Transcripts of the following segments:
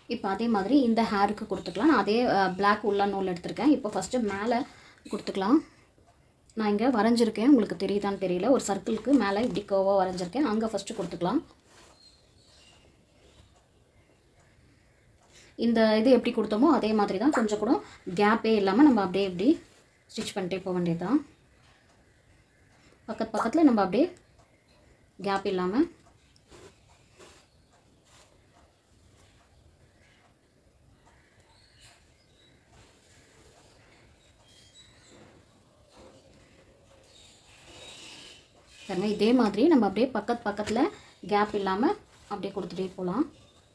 இப்போ அதே மாதிரி இந்த ஹேருக்கு கொடுத்துக்கலாம் நான் அதே பிளாக் உள்ள நூல் எடுத்திருக்கேன் இப்போ ஃபஸ்ட்டு மேலே கொடுத்துக்கலாம் நான் இங்கே வரைஞ்சிருக்கேன் உங்களுக்கு தெரியுதான்னு தெரியல ஒரு சர்க்கிளுக்கு மேலே இப்படி கோவாக வரைஞ்சிருக்கேன் அங்கே ஃபஸ்ட்டு கொடுத்துக்கலாம் இந்த இது எப்படி கொடுத்தோமோ அதே மாதிரி தான் கொஞ்சம் கூட கேப்பே இல்லாமல் நம்ம அப்படியே இப்படி ஸ்டிச் பண்ணிட்டே போக வேண்டியதுதான் பக்கத்து பக்கத்தில் நம்ம அப்படியே கேப் இல்லாமல் பாருங்க இதே மாதிரி நம்ம அப்படியே பக்கத்து பக்கத்தில் கேப் இல்லாமல் அப்படியே கொடுத்துட்டே போகலாம்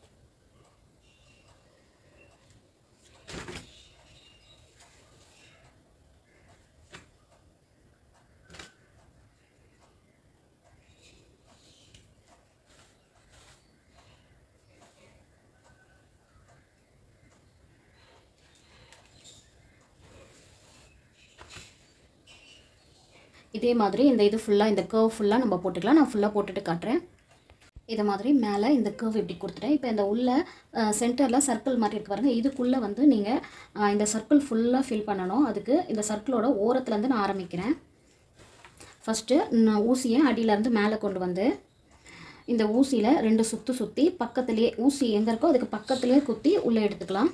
இதே மாதிரி இந்த இது ஃபுல்லாக இந்த கர்வ் ஃபுல்லாக நம்ம போட்டுக்கலாம் நான் ஃபுல்லாக போட்டுட்டு காட்டுறேன் இதை மாதிரி மேலே இந்த கர்வ் இப்படி கொடுத்துட்டேன் இப்போ இந்த உள்ள சென்டரில் சர்க்கிள் மாதிரி இருக்கு பாருங்கள் இதுக்குள்ளே வந்து நீங்கள் இந்த சர்க்கிள் ஃபுல்லாக ஃபில் பண்ணணும் அதுக்கு இந்த சர்க்கிளோட ஓரத்துலேருந்து நான் ஆரம்பிக்கிறேன் ஃபஸ்ட்டு நான் ஊசியை அடியிலேருந்து மேலே கொண்டு வந்து இந்த ஊசியில் ரெண்டு சுற்று சுற்றி பக்கத்துலேயே ஊசி எங்கே இருக்கோ அதுக்கு பக்கத்துலேயே குத்தி உள்ளே எடுத்துக்கலாம்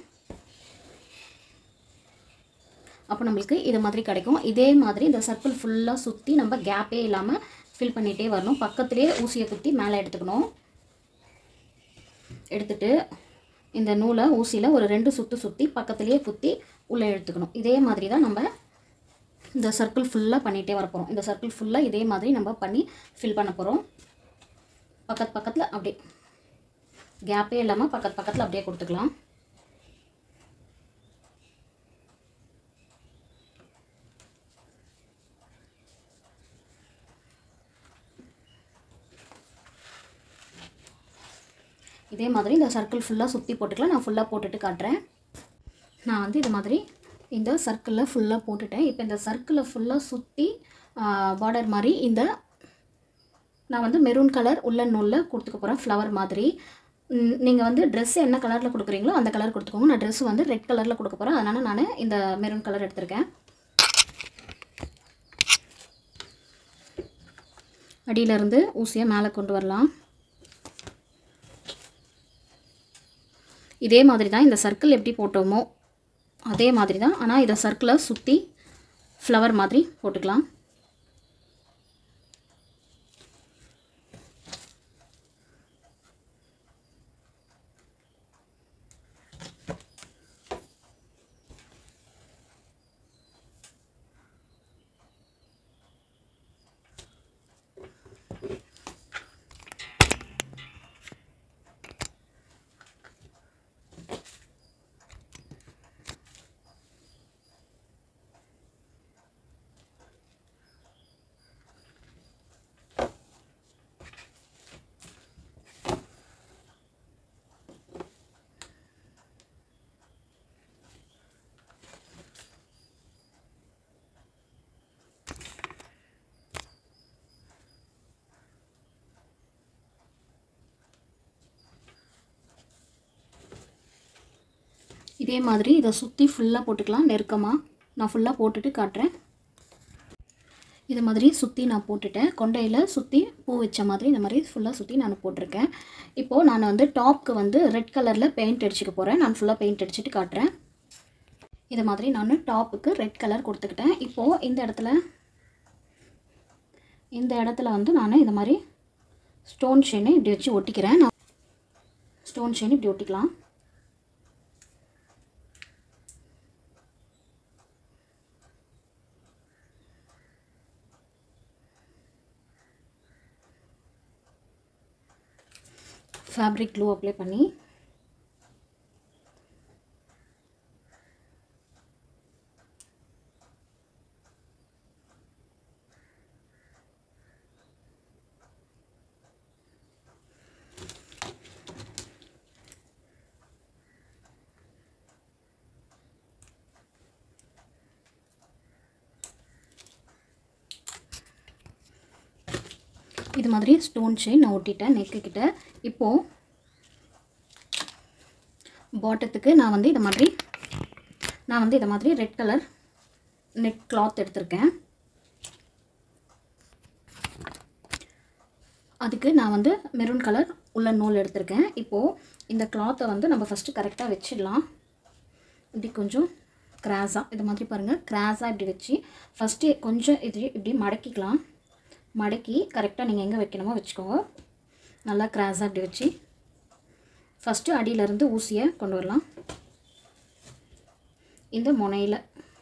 அப்போ நம்மளுக்கு இது மாதிரி கிடைக்கும் இதே மாதிரி இந்த சர்க்கிள் ஃபுல்லாக சுற்றி நம்ம கேப்பே இல்லாமல் ஃபில் பண்ணிகிட்டே வரணும் பக்கத்துலேயே ஊசியை குத்தி மேலே எடுத்துக்கணும் எடுத்துட்டு இந்த நூலை ஊசியில் ஒரு ரெண்டு சுற்று சுற்றி பக்கத்துலேயே குத்தி உள்ளே எடுத்துக்கணும் இதே மாதிரி தான் நம்ம இந்த சர்க்கிள் ஃபுல்லாக பண்ணிகிட்டே வர போகிறோம் இந்த சர்க்கிள் ஃபுல்லாக இதே மாதிரி நம்ம பண்ணி ஃபில் பண்ண போகிறோம் பக்கத்து பக்கத்தில் அப்படியே கேப்பே இல்லாமல் பக்கத்து பக்கத்தில் அப்படியே கொடுத்துக்கலாம் இதே மாதிரி இந்த சர்க்கிள் ஃபுல்லாக சுற்றி போட்டுக்கலாம் நான் ஃபுல்லாக போட்டுட்டு காட்டுறேன் நான் வந்து இது மாதிரி இந்த சர்க்கிளில் ஃபுல்லாக போட்டுட்டேன் இப்போ இந்த சர்க்கிளை ஃபுல்லாக சுற்றி பார்டர் மாதிரி இந்த நான் வந்து மெரூன் கலர் உள்ள நூலில் கொடுத்துக்க போகிறேன் ஃப்ளவர் மாதிரி நீங்கள் வந்து ட்ரெஸ் என்ன கலரில் கொடுக்குறீங்களோ அந்த கலர் கொடுத்துக்கோங்க நான் ட்ரெஸ் வந்து ரெட் கலரில் கொடுக்க போகிறேன் அதனால் நான் இந்த மெரூன் கலர் எடுத்திருக்கேன் அடியிலேருந்து ஊசியை மேலே கொண்டு வரலாம் இதே மாதிரி தான் இந்த சர்க்கிள் எப்படி போட்டோமோ அதே மாதிரி தான் ஆனால் இதை சர்க்கிளை சுற்றி ஃப்ளவர் மாதிரி போட்டுக்கலாம் இதே மாதிரி இதை சுற்றி ஃபுல்லாக போட்டுக்கலாம் நெருக்கமாக நான் ஃபுல்லாக போட்டுட்டு காட்டுறேன் இது மாதிரி சுற்றி நான் போட்டுட்டேன் கொண்டையில் சுற்றி பூ வச்ச மாதிரி இந்த மாதிரி ஃபுல்லாக சுற்றி நான் போட்டிருக்கேன் இப்போது நான் வந்து டாப்க்கு வந்து ரெட் கலரில் பெயிண்ட் அடிச்சுக்க போகிறேன் நான் ஃபுல்லாக பெயிண்ட் அடிச்சுட்டு காட்டுறேன் இது மாதிரி நான் டாப்புக்கு ரெட் கலர் கொடுத்துக்கிட்டேன் இப்போது இந்த இடத்துல இந்த இடத்துல வந்து நான் இந்த மாதிரி ஸ்டோன் செயினை இப்படி வச்சு ஒட்டிக்கிறேன் நான் ஸ்டோன் செயின் இப்படி ஒட்டிக்கலாம் ஃபேப்ரிக் க்ளூ அப்ளை பண்ணி இது மாதிரி ஸ்டோன் செயின் நான் ஒட்டிட்டேன் நெக்கு கிட்ட இப்போது பாட்டத்துக்கு நான் வந்து இதை மாதிரி நான் வந்து இதை மாதிரி ரெட் கலர் நெட் கிளாத் எடுத்திருக்கேன் அதுக்கு நான் வந்து மெரூன் கலர் உள்ள நூல் எடுத்திருக்கேன் இப்போது இந்த கிளாத்தை வந்து நம்ம ஃபஸ்ட்டு கரெக்டாக வச்சிடலாம் இப்படி கொஞ்சம் கிராஸாக இது மாதிரி பாருங்கள் கிராஸாக இப்படி வச்சு ஃபஸ்ட்டு கொஞ்சம் இது இப்படி மடக்கிக்கலாம் மடக்கி கரெக்டாக நீங்கள் எங்கே வைக்கணுமோ வச்சுக்கோங்க நல்லா கிராஸாக இப்படி வச்சு ஃபஸ்ட்டு அடியிலேருந்து ஊசியை கொண்டு வரலாம் இந்த முனையில்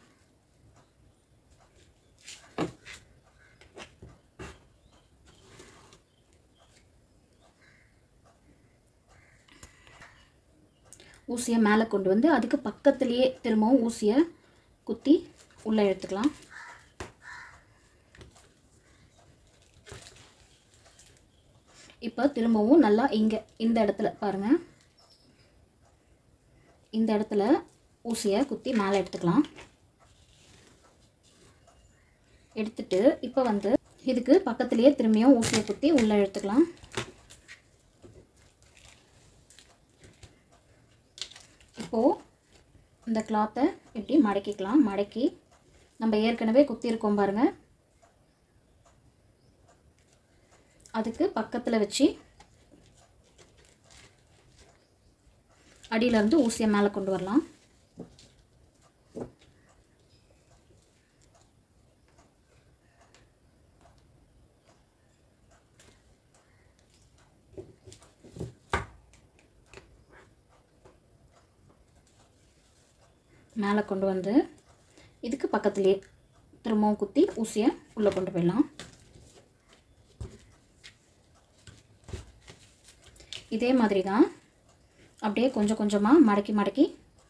ஊசியை மேலே கொண்டு வந்து அதுக்கு பக்கத்துலேயே திரும்பவும் ஊசியை குத்தி உள்ளே எடுத்துக்கலாம் இப்போ திரும்பவும் நல்லா இங்கே இந்த இடத்துல பாருங்கள் இந்த இடத்துல ஊசியை குத்தி மேலே எடுத்துக்கலாம் எடுத்துட்டு இப்போ வந்து இதுக்கு பக்கத்துலேயே திரும்பியும் ஊசியை குத்தி உள்ளே எடுத்துக்கலாம் இப்போது இந்த கிளாத்தை இப்படி மடக்கிக்கலாம் மடக்கி நம்ம ஏற்கனவே குத்தியிருக்கோம் பாருங்கள் அதுக்கு பக்கத்தில் வச்சு அடியிலேருந்து ஊசியை மேலே கொண்டு வரலாம் மேலே கொண்டு வந்து இதுக்கு பக்கத்துலேயே திரும்பவும் குத்தி ஊசியை உள்ளே கொண்டு போயிடலாம் இதே மாதிரி தான் அப்படியே கொஞ்சம் கொஞ்சமாக மடக்கி மடக்கி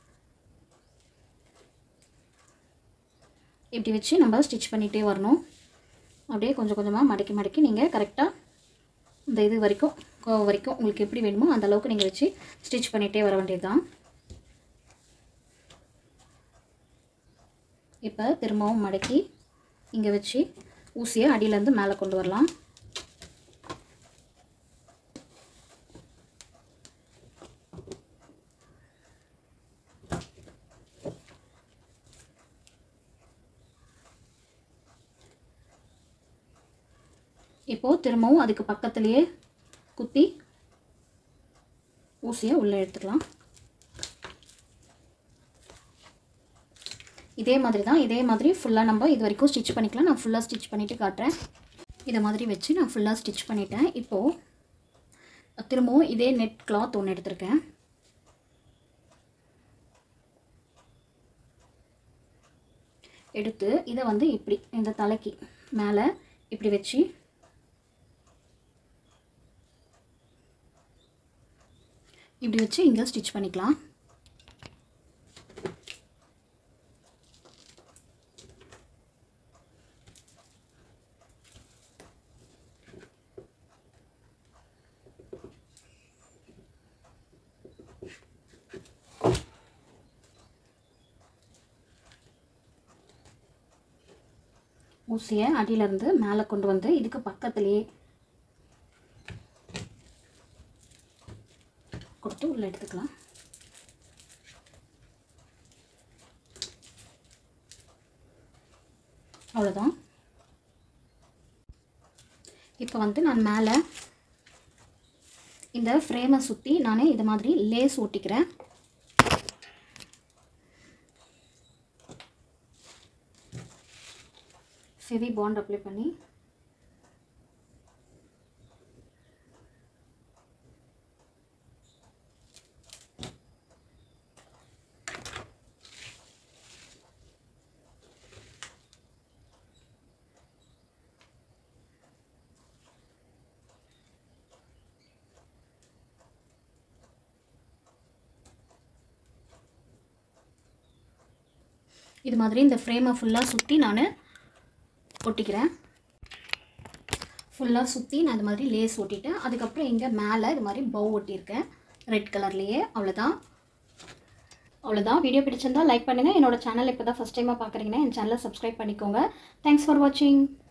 இப்படி வச்சு நம்ம ஸ்டிச் பண்ணிகிட்டே வரணும் அப்படியே கொஞ்சம் கொஞ்சமாக மடக்கி மடக்கி நீங்கள் கரெக்டாக இந்த இது வரைக்கும் கோவ வரைக்கும் உங்களுக்கு எப்படி வேணுமோ அந்த அளவுக்கு நீங்கள் வச்சு ஸ்டிச் பண்ணிகிட்டே வர வேண்டியது தான் இப்போ திரும்பவும் மடக்கி இங்கே வச்சு ஊசியை அடியிலேருந்து மேலே கொண்டு வரலாம் இப்போது திரும்பவும் அதுக்கு பக்கத்துலேயே குத்தி ஊசியை உள்ளே எடுத்துக்கலாம் இதே மாதிரி தான் இதே மாதிரி ஃபுல்லாக நம்ம இது வரைக்கும் ஸ்டிச் பண்ணிக்கலாம் நான் ஃபுல்லாக ஸ்டிச் பண்ணிவிட்டு காட்டுறேன் இதை மாதிரி வச்சு நான் ஃபுல்லாக ஸ்டிச் பண்ணிட்டேன் இப்போது திரும்பவும் இதே நெட் கிளாத் ஒன்று எடுத்திருக்கேன் எடுத்து இதை வந்து இப்படி இந்த தலைக்கு மேலே இப்படி வச்சு இப்படி வச்சு இங்கே ஸ்டிச் பண்ணிக்கலாம் ஊசியை அடியிலேருந்து மேலே கொண்டு வந்து இதுக்கு பக்கத்துலேயே கொடுத்து உள்ளே எடுத்துக்கலாம் அவ்வளோதான் இப்போ வந்து நான் மேலே இந்த ஃப்ரேமை சுற்றி நான் இது மாதிரி லேஸ் ஒட்டிக்கிறேன் ஃபெவி பாண்ட் அப்ளை பண்ணி இது மாதிரி இந்த ஃப்ரேமை ஃபுல்லாக சுற்றி நான் ஒட்டிக்கிறேன் ஃபுல்லாக சுற்றி நான் இது மாதிரி லேஸ் ஒட்டிட்டேன் அதுக்கப்புறம் இங்கே மேலே இது மாதிரி பவ் ஒட்டியிருக்கேன் ரெட் கலர்லேயே அவ்வளோதான் அவ்வளோதான் வீடியோ பிடிச்சிருந்தா லைக் பண்ணுங்கள் என்னோட சேனல் இப்போ தான் ஃபஸ்ட் டைமாக பார்க்குறீங்கன்னா என் சேனலை சப்ஸ்கிரைப் பண்ணிக்கோங்க தேங்க்ஸ் ஃபார் வாட்சிங்